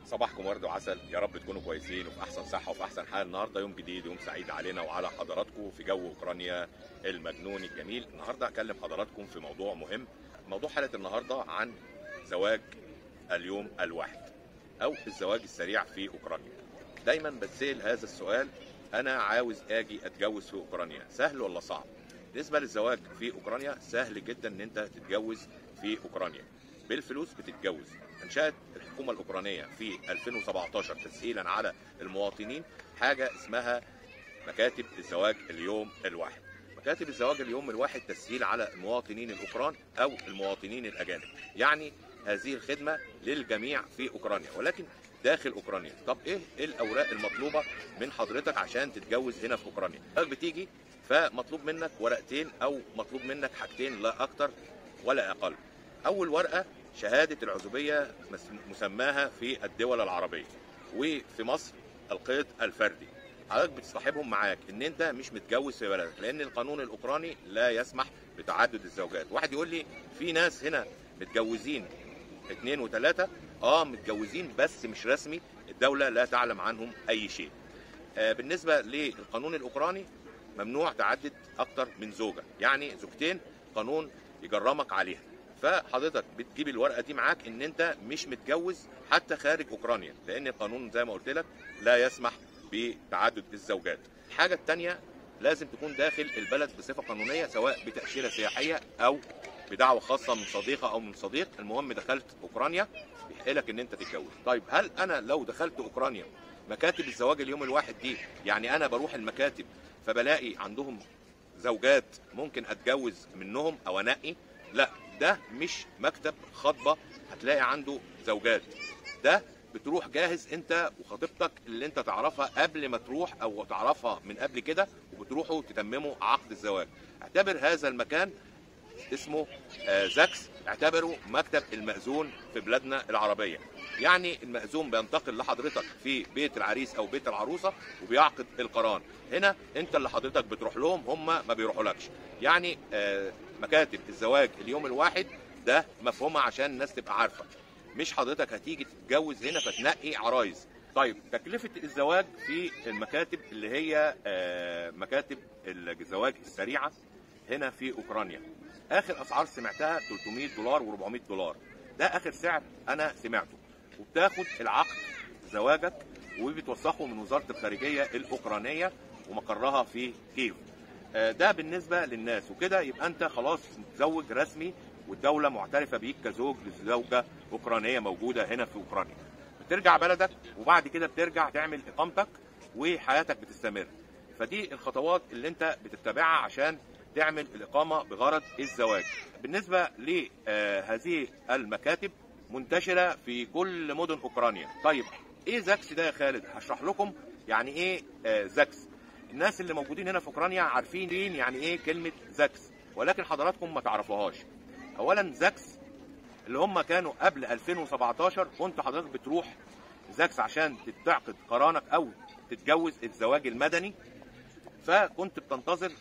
صباحكم ورد وعسل يا رب تكونوا كويسين وفي احسن صحه وفي احسن حال النهارده يوم جديد يوم سعيد علينا وعلى حضراتكم في جو اوكرانيا المجنون الجميل النهارده هكلم حضراتكم في موضوع مهم موضوع حلقه النهارده عن زواج اليوم الواحد او الزواج السريع في اوكرانيا دايما بتسال هذا السؤال انا عاوز اجي اتجوز في اوكرانيا سهل ولا صعب بالنسبه للزواج في اوكرانيا سهل جدا ان انت تتجوز في اوكرانيا بالفلوس بتتجوز انشات الحكومه الاوكرانيه في 2017 تسهيلا على المواطنين حاجه اسمها مكاتب الزواج اليوم الواحد مكاتب الزواج اليوم الواحد تسهيل على المواطنين الاوكران او المواطنين الاجانب يعني هذه الخدمه للجميع في اوكرانيا ولكن داخل اوكرانيا طب ايه الاوراق المطلوبه من حضرتك عشان تتجوز هنا في اوكرانيا حضرتك بتيجي فمطلوب منك ورقتين او مطلوب منك حاجتين لا اكتر ولا اقل اول ورقه شهاده العزوبيه مسماها في الدول العربيه وفي مصر القيد الفردي حضرتك بتصاحبهم معاك ان انت مش متجوز في بلدك لان القانون الاوكراني لا يسمح بتعدد الزوجات واحد يقول لي في ناس هنا متجوزين اثنين وثلاثه اه متجوزين بس مش رسمي الدوله لا تعلم عنهم اي شيء آه بالنسبه للقانون الاوكراني ممنوع تعدد اكتر من زوجه يعني زوجتين قانون يجرمك عليها فحضرتك بتجيب الورقه دي معاك ان انت مش متجوز حتى خارج اوكرانيا لان القانون زي ما قلت لك لا يسمح بتعدد الزوجات الحاجه الثانيه لازم تكون داخل البلد بصفه قانونيه سواء بتاشيره سياحيه او بدعوه خاصه من صديقه او من صديق المهم دخلت اوكرانيا يحق لك ان انت تتجوز طيب هل انا لو دخلت اوكرانيا مكاتب الزواج اليوم الواحد دي يعني انا بروح المكاتب فبلاقي عندهم زوجات ممكن اتجوز منهم او انقي لا ده مش مكتب خطبه هتلاقي عنده زوجات ده بتروح جاهز انت وخطيبتك اللي انت تعرفها قبل ما تروح او تعرفها من قبل كده وبتروحوا تتمموا عقد الزواج اعتبر هذا المكان اسمه زاكس اعتبره مكتب المأذون في بلادنا العربية يعني المأذون بينتقل لحضرتك في بيت العريس او بيت العروسة وبيعقد القران هنا انت اللي حضرتك بتروح لهم هم ما بيروحولكش يعني مكاتب الزواج اليوم الواحد ده مفهومها عشان الناس تبقى عارفة مش حضرتك هتيجي تتجوز هنا فتنقي عرايس طيب تكلفة الزواج في المكاتب اللي هي مكاتب الزواج السريعة هنا في اوكرانيا اخر اسعار سمعتها 300 دولار و400 دولار ده اخر سعر انا سمعته وبتاخد العقد زواجك وبتوثقه من وزاره الخارجيه الاوكرانيه ومقرها في كييف ده بالنسبه للناس وكده يبقى انت خلاص متزوج رسمي والدوله معترفه بيك كزوج لزوجه اوكرانيه موجوده هنا في اوكرانيا بترجع بلدك وبعد كده بترجع تعمل اقامتك وحياتك بتستمر فدي الخطوات اللي انت بتتبعها عشان تعمل الإقامة بغرض الزواج بالنسبة لهذه المكاتب منتشرة في كل مدن أوكرانيا طيب إيه زاكس ده يا خالد هشرح لكم يعني إيه زاكس الناس اللي موجودين هنا في أوكرانيا عارفين يعني إيه كلمة زاكس ولكن حضراتكم ما تعرفوهاش أولا زاكس اللي هم كانوا قبل 2017 كنت حضرتك بتروح زاكس عشان تعقد قرانك أو تتجوز الزواج المدني فكنت بتنتظر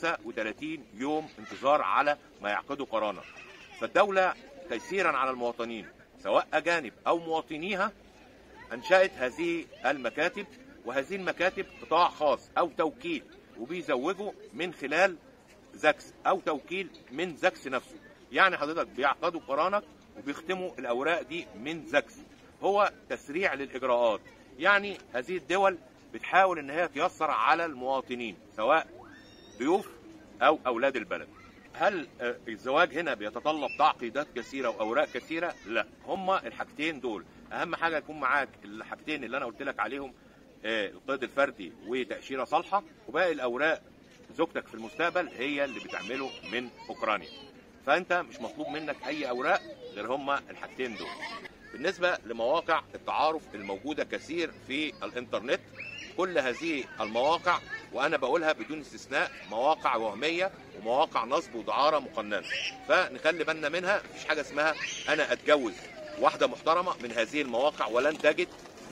35 يوم انتظار على ما يعقدوا قرانا فالدولة تيسيرا على المواطنين سواء أجانب أو مواطنيها أنشأت هذه المكاتب وهذه المكاتب قطاع خاص أو توكيل وبيزوجوا من خلال زاكس أو توكيل من زاكس نفسه يعني حضرتك بيعقدوا قرانك وبيختموا الأوراق دي من زاكس هو تسريع للإجراءات يعني هذه الدول بتحاول ان هي تيسر على المواطنين سواء ضيوف او اولاد البلد هل الزواج هنا بيتطلب تعقيدات كثيره واوراق كثيره لا هما الحاجتين دول اهم حاجه يكون معاك الحاجتين اللي انا قلت لك عليهم القيد الفردي وتاشيره صالحه وباقي الاوراق زوجتك في المستقبل هي اللي بتعمله من اوكرانيا فانت مش مطلوب منك اي اوراق غير هما الحاجتين دول بالنسبه لمواقع التعارف الموجوده كثير في الانترنت كل هذه المواقع وانا بقولها بدون استثناء مواقع وهميه ومواقع نصب ودعاره مقننه فنخلي بالنا منها مفيش حاجه اسمها انا اتجوز واحده محترمه من هذه المواقع ولن تجد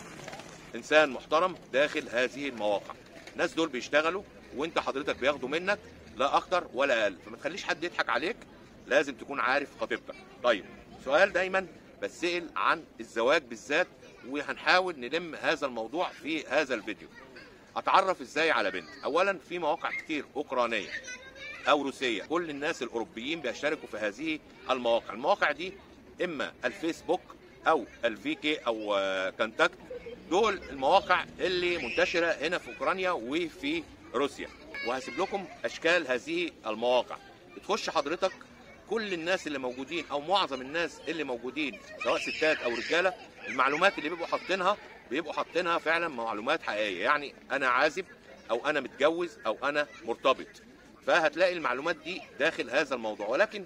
انسان محترم داخل هذه المواقع الناس دول بيشتغلوا وانت حضرتك بياخدوا منك لا اكتر ولا اقل فما تخليش حد يضحك عليك لازم تكون عارف خطيبتك طيب سؤال دايما بسأل عن الزواج بالذات وهنحاول نلم هذا الموضوع في هذا الفيديو اتعرف ازاي على بنت اولا في مواقع كتير اوكرانيه او روسيه كل الناس الاوروبيين بيشتركوا في هذه المواقع المواقع دي اما الفيسبوك او الفيكي او آه، كونتاكت دول المواقع اللي منتشره هنا في اوكرانيا وفي روسيا وهسيب لكم اشكال هذه المواقع بتخش حضرتك كل الناس اللي موجودين او معظم الناس اللي موجودين سواء ستات او رجاله المعلومات اللي بيبقوا حاطينها بيبقوا حاطينها فعلا معلومات حقيقيه يعني انا عازب او انا متجوز او انا مرتبط فهتلاقي المعلومات دي داخل هذا الموضوع ولكن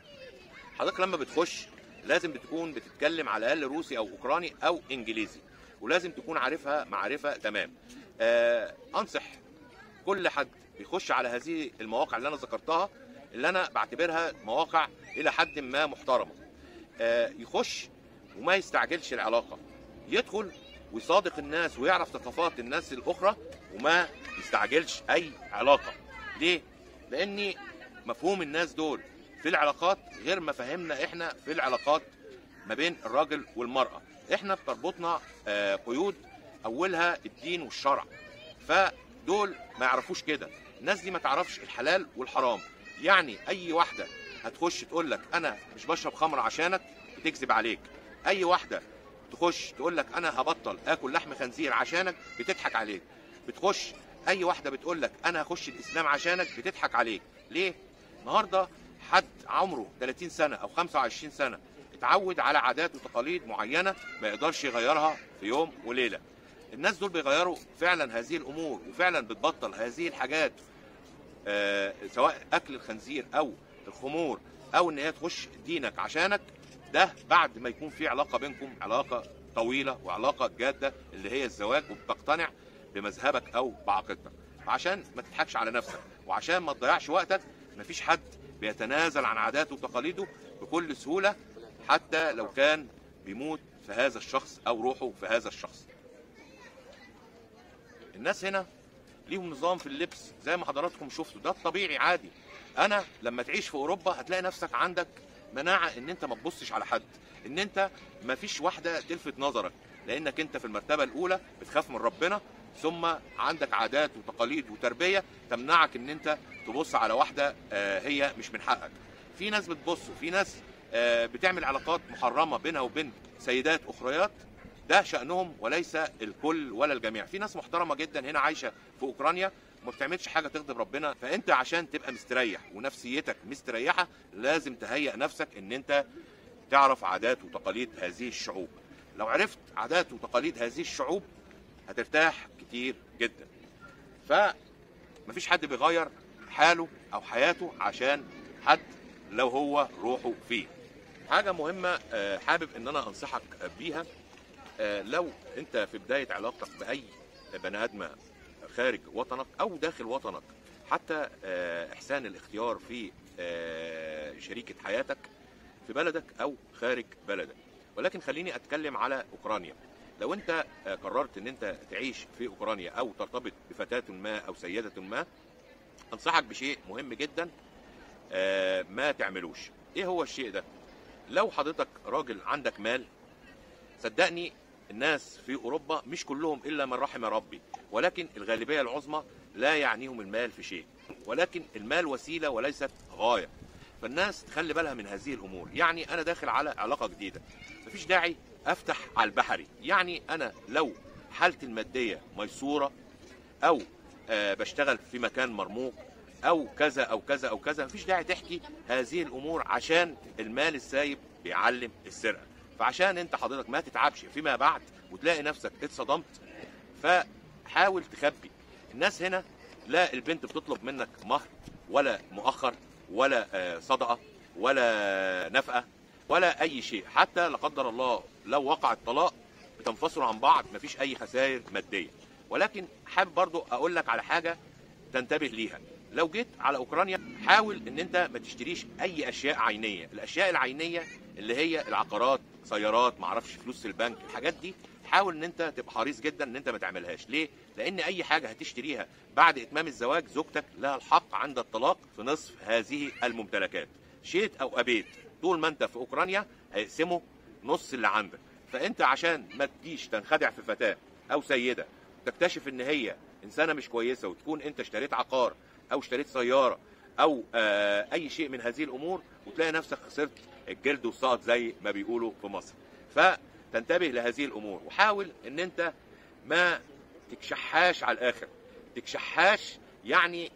حضرتك لما بتخش لازم بتكون بتتكلم على الاقل روسي او اوكراني او انجليزي ولازم تكون عارفها معرفه تمام آه انصح كل حد بيخش على هذه المواقع اللي انا ذكرتها اللي انا بعتبرها مواقع الى حد ما محترمه آه يخش وما يستعجلش العلاقه يدخل ويصادق الناس ويعرف ثقافات الناس الاخرى وما يستعجلش اي علاقه ليه لان مفهوم الناس دول في العلاقات غير ما فهمنا احنا في العلاقات ما بين الراجل والمراه احنا بتربطنا آه، قيود اولها الدين والشرع فدول ما يعرفوش كده الناس دي ما تعرفش الحلال والحرام يعني اي واحده هتخش تقول لك انا مش بشرب خمر عشانك بتكذب عليك اي واحده تخش تقول لك انا هبطل اكل لحم خنزير عشانك بتضحك عليك بتخش اي واحده بتقول لك انا هخش الاسلام عشانك بتضحك عليك ليه النهارده حد عمره 30 سنه او 25 سنه اتعود على عادات وتقاليد معينه ما يقدرش يغيرها في يوم وليله الناس دول بيغيروا فعلا هذه الامور وفعلا بتبطل هذه الحاجات آه، سواء اكل الخنزير او الخمور او ان هي تخش دينك عشانك ده بعد ما يكون في علاقه بينكم علاقه طويله وعلاقه جاده اللي هي الزواج وبتقتنع بمذهبك او بعقيدتك عشان ما تضحكش على نفسك وعشان ما تضيعش وقتك مفيش حد بيتنازل عن عاداته وتقاليده بكل سهوله حتى لو كان بيموت في هذا الشخص او روحه في هذا الشخص الناس هنا ليهم نظام في اللبس زي ما حضراتكم شفتوا ده الطبيعي عادي انا لما تعيش في اوروبا هتلاقي نفسك عندك مناعه ان انت ما تبصش على حد ان انت ما فيش واحده تلفت نظرك لانك انت في المرتبه الاولى بتخاف من ربنا ثم عندك عادات وتقاليد وتربيه تمنعك ان انت تبص على واحده آه، هي مش من حقك في ناس بتبص وفي ناس آه، بتعمل علاقات محرمه بينها وبين سيدات اخريات ده شأنهم وليس الكل ولا الجميع في ناس محترمة جدا هنا عايشة في أوكرانيا ما بتعملش حاجة تغضب ربنا فأنت عشان تبقى مستريح ونفسيتك مستريحة لازم تهيئ نفسك أن أنت تعرف عادات وتقاليد هذه الشعوب لو عرفت عادات وتقاليد هذه الشعوب هترتاح كتير جدا فمفيش حد بيغير حاله أو حياته عشان حد لو هو روحه فيه حاجة مهمة آه، حابب ان انا انصحك بيها آه، لو انت في بدايه علاقتك باي بني ادمه خارج وطنك او داخل وطنك حتى آه، احسان الاختيار في آه، شريكه حياتك في بلدك او خارج بلدك ولكن خليني اتكلم على اوكرانيا لو انت آه، قررت ان انت تعيش في اوكرانيا او ترتبط بفتاه ما او سيده ما انصحك بشيء مهم جدا آه، ما تعملوش ايه هو الشيء ده لو حضرتك راجل عندك مال صدقني الناس في اوروبا مش كلهم الا من رحم ربي ولكن الغالبيه العظمى لا يعنيهم المال في شيء ولكن المال وسيله وليست غايه فالناس تخلي بالها من هذه الامور يعني انا داخل على علاقه جديده مفيش داعي افتح على البحري يعني انا لو حالتي الماديه ميسوره او آه بشتغل في مكان مرموق او كذا او كذا او كذا مفيش داعي تحكي هذه الامور عشان المال السايب بيعلم السرقه فعشان انت حضرتك ما تتعبش فيما بعد وتلاقي نفسك اتصدمت فحاول تخبي الناس هنا لا البنت بتطلب منك مهر ولا مؤخر ولا آه، صدقه ولا نفقه ولا اي شيء حتى لا قدر الله لو وقع الطلاق بتنفصلوا عن بعض مفيش اي خسائر ماديه ولكن حابب برضو اقول لك على حاجه تنتبه ليها لو جيت على اوكرانيا حاول ان انت ما تشتريش اي اشياء عينيه الاشياء العينيه اللي هي العقارات سيارات معرفش فلوس البنك الحاجات دي حاول ان انت تبقى حريص جدا ان انت ما تعملهاش ليه لان اي حاجه هتشتريها بعد اتمام الزواج زوجتك لها الحق عند الطلاق في نصف هذه الممتلكات شئت او ابيت طول ما انت في اوكرانيا هيقسموا نص اللي عندك فانت عشان ما تجيش تنخدع في فتاه او سيده تكتشف ان هي انسانه مش كويسه وتكون انت اشتريت عقار او اشتريت سياره او آه اي شيء من هذه الامور وتلاقي نفسك خسرت الجلد والسقط زي ما بيقولوا في مصر فتنتبه لهذه الامور وحاول ان انت ما تكشحاش على الاخر تكشحاش يعني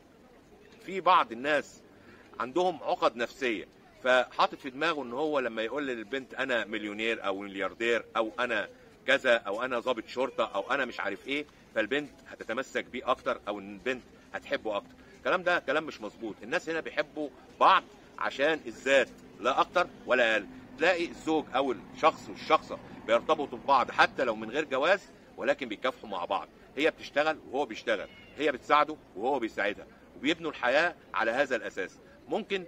في بعض الناس عندهم عقد نفسيه فحاطط في دماغه ان هو لما يقول للبنت انا مليونير او ملياردير او انا كذا او انا ضابط شرطه او انا مش عارف ايه فالبنت هتتمسك بيه اكتر او ان البنت هتحبه اكتر الكلام ده كلام مش مظبوط الناس هنا بيحبوا بعض عشان الذات لا اكتر ولا اقل تلاقي الزوج او الشخص والشخصه بيرتبطوا ببعض حتى لو من غير جواز ولكن بيكافحوا مع بعض هي بتشتغل وهو بيشتغل هي بتساعده وهو بيساعدها وبيبنوا الحياه على هذا الاساس ممكن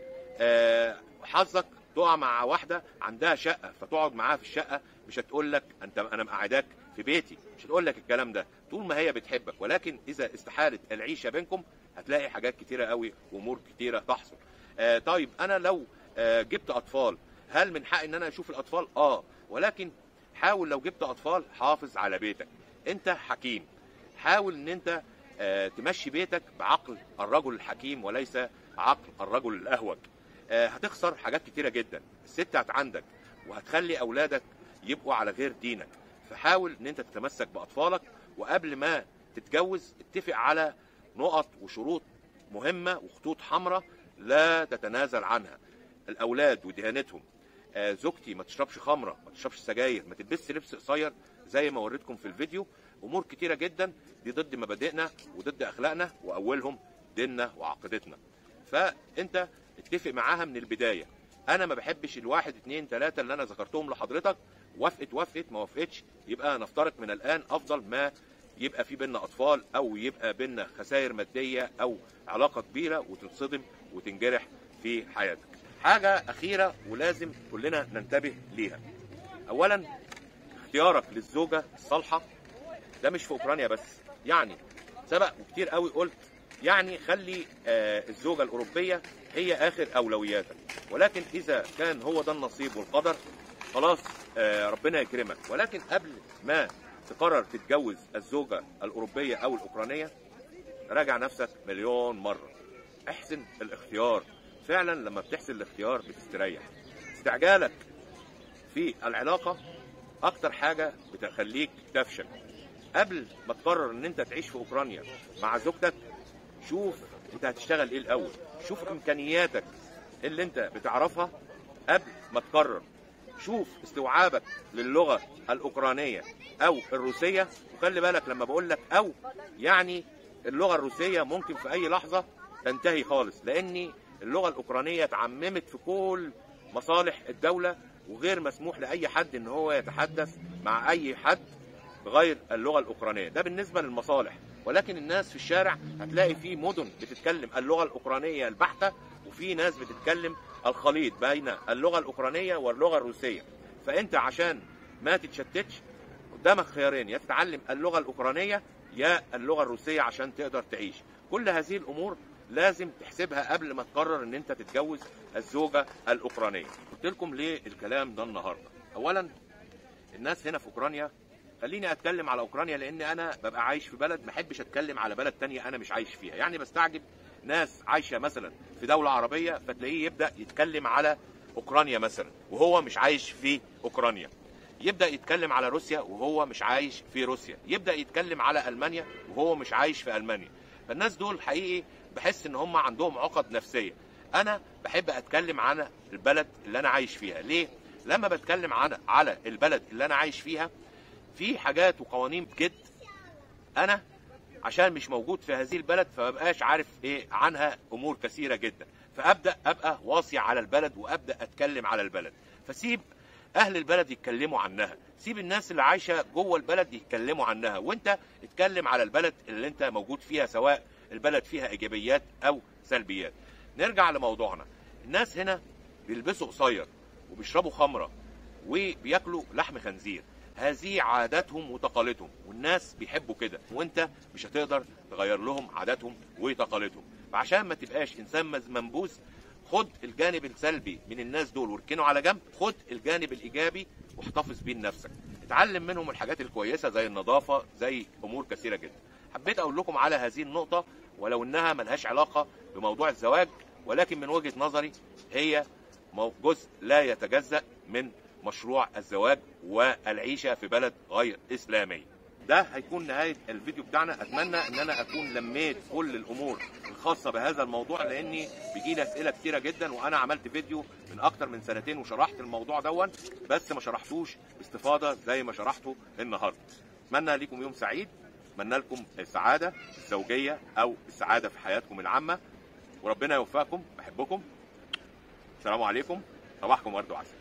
آه حظك تقع مع واحده عندها شقه فتقعد معاها في الشقه مش هتقول لك انت انا مقعداك في بيتي مش هتقول لك الكلام ده طول ما هي بتحبك ولكن اذا استحالت العيشه بينكم هتلاقي حاجات كتيره قوي وامور كتيره تحصل آه طيب انا لو آه جبت اطفال هل من حقي ان انا اشوف الاطفال اه ولكن حاول لو جبت اطفال حافظ على بيتك انت حكيم حاول ان انت آه تمشي بيتك بعقل الرجل الحكيم وليس عقل الرجل الاهوج آه هتخسر حاجات كتيره جدا الست هتعندك وهتخلي اولادك يبقوا على غير دينك فحاول ان انت تتمسك باطفالك وقبل ما تتجوز اتفق على نقط وشروط مهمه وخطوط حمراء لا تتنازل عنها الاولاد ودهانتهم آه زوجتي ما تشربش خمره ما تشربش سجاير ما تلبسش لبس قصير زي ما وريتكم في الفيديو امور كتيره جدا دي ضد مبادئنا وضد اخلاقنا واولهم ديننا وعقيدتنا فانت اتفق معاها من البدايه انا ما بحبش الواحد اتنين تلاته اللي انا ذكرتهم لحضرتك وافقت وافقت ما وافقتش يبقى نفترق من الان افضل ما يبقى في بينا اطفال او يبقى بينا خسائر ماديه او علاقه كبيره وتتصدم وتنجرح في حياتك حاجه اخيره ولازم كلنا ننتبه ليها اولا اختيارك للزوجه الصالحه ده مش في اوكرانيا بس يعني سبق وكتير قوي قلت يعني خلي آه الزوجه الاوروبيه هي اخر اولوياتك ولكن اذا كان هو ده النصيب والقدر خلاص آه ربنا يكرمك ولكن قبل ما تقرر تتجوز الزوجه الاوروبيه او الاوكرانيه راجع نفسك مليون مره احسن الاختيار فعلا لما بتحسن الاختيار بتستريح استعجالك في العلاقه اكتر حاجه بتخليك تفشل قبل ما تقرر ان انت تعيش في اوكرانيا مع زوجتك شوف انت هتشتغل ايه الاول شوف امكانياتك اللي انت بتعرفها قبل ما تقرر شوف استوعابك للغه الاوكرانيه او الروسيه وخلي بالك لما بقول لك او يعني اللغه الروسيه ممكن في اي لحظه تنتهي خالص لان اللغه الاوكرانيه اتعممت في كل مصالح الدوله وغير مسموح لاي حد ان هو يتحدث مع اي حد بغير اللغه الاوكرانيه ده بالنسبه للمصالح ولكن الناس في الشارع هتلاقي في مدن بتتكلم اللغه الاوكرانيه البحته وفي ناس بتتكلم الخليط بين اللغه الاوكرانيه واللغه الروسيه فانت عشان ما تتشتتش قدامك خيارين يا تتعلم اللغه الاوكرانيه يا اللغه الروسيه عشان تقدر تعيش كل هذه الامور لازم تحسبها قبل ما تقرر ان انت تتجوز الزوجه الاوكرانيه قلت لكم ليه الكلام ده النهارده اولا الناس هنا في اوكرانيا خليني اتكلم على اوكرانيا لان انا ببقى عايش في بلد ما احبش اتكلم على بلد تانية انا مش عايش فيها يعني بستعجب ناس عايشه مثلا في دوله عربيه فتلاقيه يبدا يتكلم على اوكرانيا مثلا وهو مش عايش في اوكرانيا يبدا يتكلم على روسيا وهو مش عايش في روسيا يبدا يتكلم على المانيا وهو مش عايش في المانيا فالناس دول حقيقي بحس ان هم عندهم عقد نفسيه انا بحب اتكلم عن البلد اللي انا عايش فيها ليه لما بتكلم عن على البلد اللي انا عايش فيها في حاجات وقوانين بجد انا عشان مش موجود في هذه البلد فمبقاش عارف ايه عنها امور كثيره جدا فابدا ابقى واصي على البلد وابدا اتكلم على البلد فسيب اهل البلد يتكلموا عنها سيب الناس اللي عايشه جوه البلد يتكلموا عنها وانت اتكلم على البلد اللي انت موجود فيها سواء البلد فيها ايجابيات او سلبيات نرجع لموضوعنا الناس هنا بيلبسوا قصير وبيشربوا خمره وبياكلوا لحم خنزير هذه عاداتهم وتقاليدهم والناس بيحبوا كده وانت مش هتقدر تغير لهم عاداتهم وتقاليدهم فعشان ما تبقاش انسان منبوذ خد الجانب السلبي من الناس دول واركنه على جنب خد الجانب الايجابي واحتفظ بيه لنفسك نتعلم منهم الحاجات الكويسه زي النظافه زي امور كثيره جدا حبيت اقول لكم على هذه النقطه ولو انها ملهاش علاقه بموضوع الزواج ولكن من وجهه نظري هي مو- جزء لا يتجزا من مشروع الزواج والعيشه في بلد غير اسلاميه ده هيكون نهايه الفيديو بتاعنا اتمنى ان انا اكون لميت كل الامور الخاصه بهذا الموضوع لاني بيجي لي اسئله كتيره جدا وانا عملت فيديو من اكتر من سنتين وشرحت الموضوع دون بس ما شرحتوش باستفاضه زي ما شرحته النهارده اتمنى ليكم يوم سعيد اتمنى لكم السعاده الزوجيه او السعاده في حياتكم العامه وربنا يوفقكم بحبكم السلام عليكم صباحكم ورد وعسل